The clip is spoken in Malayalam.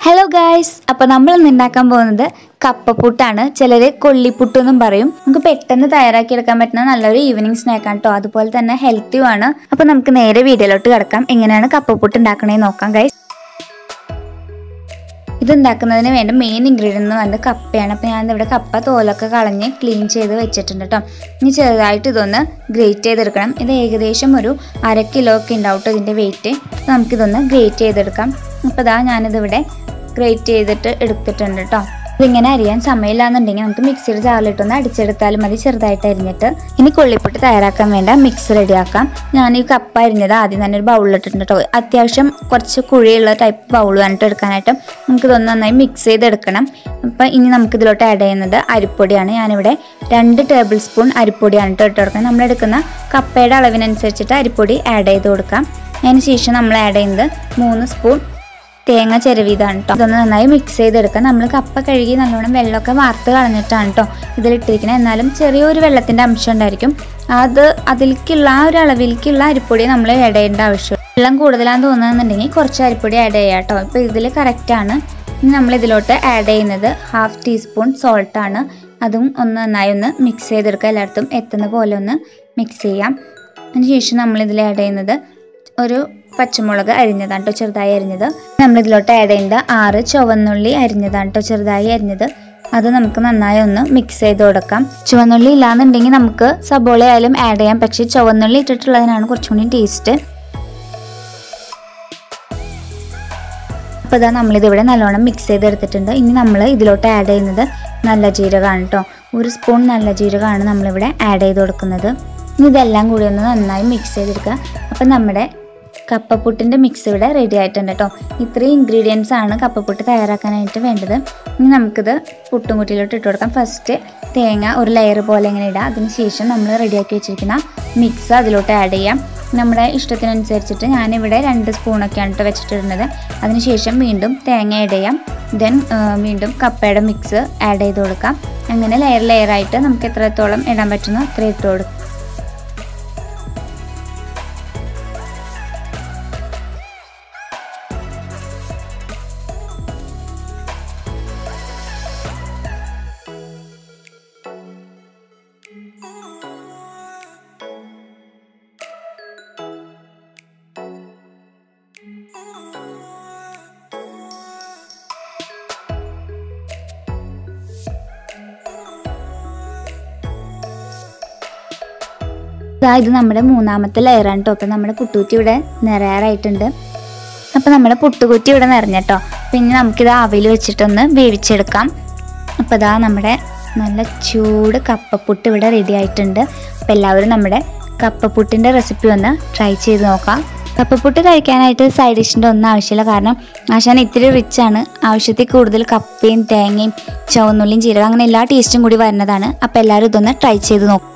ഹലോ ഗായ്സ് അപ്പോൾ നമ്മൾ ഇന്ന് ഉണ്ടാക്കാൻ പോകുന്നത് കപ്പപ്പുട്ടാണ് ചിലർ കൊള്ളിപ്പുട്ട് എന്നും പറയും നമുക്ക് പെട്ടെന്ന് തയ്യാറാക്കി എടുക്കാൻ പറ്റുന്ന നല്ലൊരു ഈവനിങ് സ്നാക്കാണ് കേട്ടോ അതുപോലെ തന്നെ ഹെൽത്തിയുമാണ് അപ്പോൾ നമുക്ക് നേരെ വീഡിയോയിലോട്ട് കിടക്കാം എങ്ങനെയാണ് കപ്പപ്പുട്ട് ഉണ്ടാക്കണേന്ന് നോക്കാം ഗൈസ് ഇത് ഉണ്ടാക്കുന്നതിന് വേണ്ട മെയിൻ ഇൻഗ്രീഡിയൻ്റ് എന്ന് പറയുന്നത് കപ്പയാണ് അപ്പോൾ ഞാൻ ഇവിടെ കപ്പ തോലൊക്കെ കളഞ്ഞ് ക്ലീൻ ചെയ്ത് വെച്ചിട്ടുണ്ട് കേട്ടോ ഇനി ചെറുതായിട്ട് ഇതൊന്ന് ഗ്രേറ്റ് ചെയ്തെടുക്കണം ഇത് ഏകദേശം ഒരു അര കിലോ ഒക്കെ ഉണ്ടാവും കേട്ടോ ഇതിൻ്റെ വെയിറ്റ് നമുക്കിതൊന്ന് ഗ്രേറ്റ് ചെയ്തെടുക്കാം അപ്പോൾ ഇതാ ഞാനിതിവിടെ ഗ്രേറ്റ് ചെയ്തിട്ട് എടുത്തിട്ടുണ്ട് കേട്ടോ ഇതിങ്ങനെ അരിയാൻ സമയമില്ലാന്നുണ്ടെങ്കിൽ നമുക്ക് മിക്സിയുടെ ജാറിലിട്ടൊന്ന് അടിച്ചെടുത്താലും മതി ചെറുതായിട്ട് അരിഞ്ഞിട്ട് ഇനി കൊള്ളിപ്പൊട്ട് തയ്യാറാക്കാൻ വേണ്ട മിക്സ് റെഡിയാക്കാം ഞാൻ ഈ കപ്പ അരിഞ്ഞത് ആദ്യം തന്നെ ഒരു ബൗളിലിട്ടിട്ടുണ്ട് കേട്ടോ അത്യാവശ്യം കുറച്ച് കുഴിയുള്ള ടൈപ്പ് ബൗൾ വേണ്ടിട്ട് എടുക്കാനായിട്ട് നമുക്കിതൊന്ന് നന്നായി മിക്സ് ചെയ്തെടുക്കണം അപ്പം ഇനി നമുക്കിതിലോട്ട് ആഡ് ചെയ്യുന്നത് അരിപ്പൊടിയാണ് ഞാനിവിടെ രണ്ട് ടേബിൾ സ്പൂൺ അരിപ്പൊടിയാണ് കേട്ടോ ഇട്ട് കൊടുക്കുന്നത് നമ്മൾ എടുക്കുന്ന കപ്പയുടെ അളവിനനുസരിച്ചിട്ട് അരിപ്പൊടി ആഡ് ചെയ്ത് കൊടുക്കാം അതിന് ശേഷം നമ്മൾ ആഡ് ചെയ്യുന്നത് മൂന്ന് സ്പൂൺ തേങ്ങ ചിരവിതാണ് കേട്ടോ ഇതൊന്ന് നന്നായി മിക്സ് ചെയ്തെടുക്കാം നമ്മൾ കപ്പ കഴുകി നല്ലോണം വെള്ളമൊക്കെ വാർത്ത് കളഞ്ഞിട്ടാണ് കേട്ടോ ഇതിലിട്ടിരിക്കുന്നത് എന്നാലും ചെറിയൊരു വെള്ളത്തിൻ്റെ അംശം ഉണ്ടായിരിക്കും അത് അതിലേക്കുള്ള ആ ഒരു അളവിലേക്കുള്ള അരിപ്പൊടി നമ്മൾ ആഡ് ചെയ്യേണ്ട ആവശ്യം വെള്ളം കൂടുതലാന്ന് തോന്നുന്നുണ്ടെങ്കിൽ കുറച്ച് അരിപ്പൊടി ആഡ് ചെയ്യാം കേട്ടോ ഇപ്പോൾ ഇതിൽ കറക്റ്റാണ് ഇനി നമ്മൾ ഇതിലോട്ട് ആഡ് ചെയ്യുന്നത് ഹാഫ് ടീസ്പൂൺ സോൾട്ടാണ് അതും ഒന്ന് നന്നായി ഒന്ന് മിക്സ് ചെയ്തെടുക്കുക എല്ലായിടത്തും എത്തുന്ന പോലെ ഒന്ന് മിക്സ് ചെയ്യാം അതിനുശേഷം നമ്മൾ ഇതിൽ ആഡ് ചെയ്യുന്നത് ഒരു പച്ചമുളക് അരിഞ്ഞതാണ് കേട്ടോ ചെറുതായി അരിഞ്ഞത് നമ്മൾ ഇതിലോട്ട് ആഡ് ചെയ്യേണ്ട ആറ് ചുവന്നുള്ളി അരിഞ്ഞതാണ് കേട്ടോ ചെറുതായി അരിഞ്ഞത് അത് നമുക്ക് നന്നായി ഒന്ന് മിക്സ് ചെയ്ത് കൊടുക്കാം ചുവന്നുള്ളി ഇല്ലാന്നുണ്ടെങ്കിൽ നമുക്ക് സബോള ആയാലും ആഡ് ചെയ്യാം പക്ഷേ ചുവന്നുള്ളി ഇട്ടിട്ടുള്ളതിനാണ് കുറച്ചും കൂടി ടേസ്റ്റ് അപ്പോൾ ഇതാ നമ്മളിതിവിടെ നല്ലോണം മിക്സ് ചെയ്തെടുത്തിട്ടുണ്ട് ഇനി നമ്മൾ ഇതിലോട്ട് ആഡ് ചെയ്യുന്നത് നല്ല ജീരകമാണ് കേട്ടോ ഒരു സ്പൂൺ നല്ല ജീരകമാണ് നമ്മളിവിടെ ആഡ് ചെയ്ത് കൊടുക്കുന്നത് ഇനി ഇതെല്ലാം കൂടി ഒന്ന് നന്നായി മിക്സ് ചെയ്തെടുക്കുക അപ്പം നമ്മുടെ കപ്പപ്പുട്ടിൻ്റെ മിക്സ് ഇവിടെ റെഡി ആയിട്ടുണ്ട് കേട്ടോ ഇത്രയും ഇൻഗ്രീഡിയൻസ് ആണ് കപ്പപ്പുട്ട് തയ്യാറാക്കാനായിട്ട് വേണ്ടത് ഇനി നമുക്കിത് പുട്ടും കുട്ടിയിലോട്ട് ഇട്ട് കൊടുക്കാം ഫസ്റ്റ് തേങ്ങ ഒരു ലെയർ പോലെ ഇങ്ങനെ ഇടാം അതിന് ശേഷം നമ്മൾ റെഡിയാക്കി വെച്ചിരിക്കുന്ന മിക്സ് അതിലോട്ട് ആഡ് ചെയ്യാം നമ്മുടെ ഇഷ്ടത്തിനനുസരിച്ചിട്ട് ഞാനിവിടെ രണ്ട് സ്പൂണൊക്കെയാണ് കേട്ടോ വെച്ചിട്ടിരുന്നത് അതിനുശേഷം വീണ്ടും തേങ്ങ ആഡ് ചെയ്യാം ദെൻ വീണ്ടും കപ്പയുടെ മിക്സ് ആഡ് ചെയ്ത് കൊടുക്കാം അങ്ങനെ ലെയർ ലെയർ ആയിട്ട് നമുക്ക് എത്രത്തോളം ഇടാൻ പറ്റുന്നോ അത്ര ഇട്ട് കൊടുക്കാം ഇതാ ഇത് നമ്മുടെ മൂന്നാമത്തെ ലെയറാണ് കേട്ടോ അപ്പം നമ്മുടെ പുട്ടുകുറ്റി ഇവിടെ നിറയാറായിട്ടുണ്ട് അപ്പം നമ്മുടെ പുട്ടുകുറ്റി ഇവിടെ നിറഞ്ഞട്ടോ പിന്നെ നമുക്കിത് ആവിയിൽ വെച്ചിട്ടൊന്ന് വേവിച്ചെടുക്കാം അപ്പോൾ ഇതാ നമ്മുടെ നല്ല ചൂട് കപ്പപ്പുട്ട് ഇവിടെ റെഡി ആയിട്ടുണ്ട് അപ്പം എല്ലാവരും നമ്മുടെ കപ്പപ്പുട്ടിൻ്റെ റെസിപ്പി ഒന്ന് ട്രൈ ചെയ്ത് നോക്കാം കപ്പപ്പുട്ട് കഴിക്കാനായിട്ട് സൈഡ് ഡിഷിൻ്റെ ഒന്നും ആവശ്യമില്ല കാരണം ആശാൻ ഇത്തിരി റിച്ച് ആണ് ആവശ്യത്തിൽ കൂടുതൽ കപ്പയും തേങ്ങയും ചുവന്നുള്ളിയും ജീരകം അങ്ങനെ എല്ലാ ടേസ്റ്റും കൂടി വരുന്നതാണ് അപ്പോൾ എല്ലാവരും ഇതൊന്ന് ട്രൈ ചെയ്ത് നോക്കും